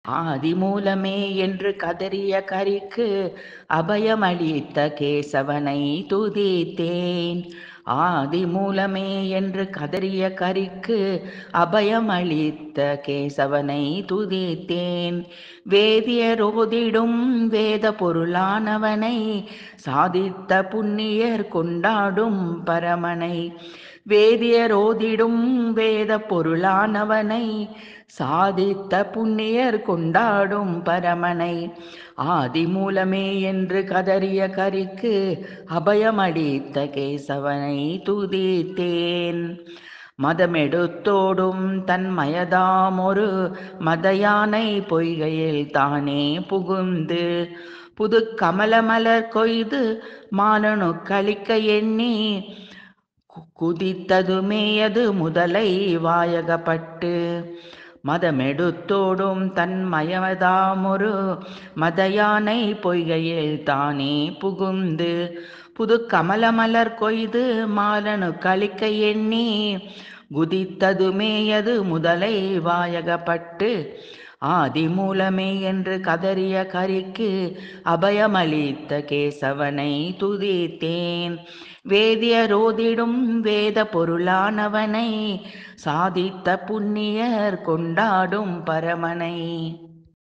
ஆதிமூலமே என்று கதறிய கரிக்கு அபயமளித்த கேசவனை துதித்தேன் ஆதிமூலமே என்று கதறிய கரிக்கு அபயமளித்த கேசவனை துதித்தேன் வேதியரோதிடும் வேத பொருளானவனை சாதித்த புண்ணியர் கொண்டாடும் பரமனை வேதியரோதிடும் வேத பொருளானவனை சாதித்த புண்ணியர் கொண்டாடும் பரமனை ஆதிமூலமே என்று கதறிய கரிக்கு அபயமளித்த கேசவனை துதித்தேன் மதமெடுத்தோடும் தன் மயதாமொரு மதயானை பொய்கையில் தானே புகுந்து புது கமலமலர் கொய்து மாலனு கழிக்க எண்ணி குதித்ததுமேயது முதலை வாயகப்பட்டு மதமெடுத்தோடும் தன் மயதாமொரு மதயானை பொய்கையில் தானே புகுந்து புது கமலமலர் கொய்து மாலனு கழிக்க எண்ணி குதித்ததுமேயது முதலை வாயகப்பட்டு ஆதிமூலமே என்று கதறிய கரிக்கு அபயமளித்த கேசவனை துதித்தேன் வேதியரோதிடும் வேத பொருளானவனை சாதித்த புண்ணியர் கொண்டாடும் பரமனை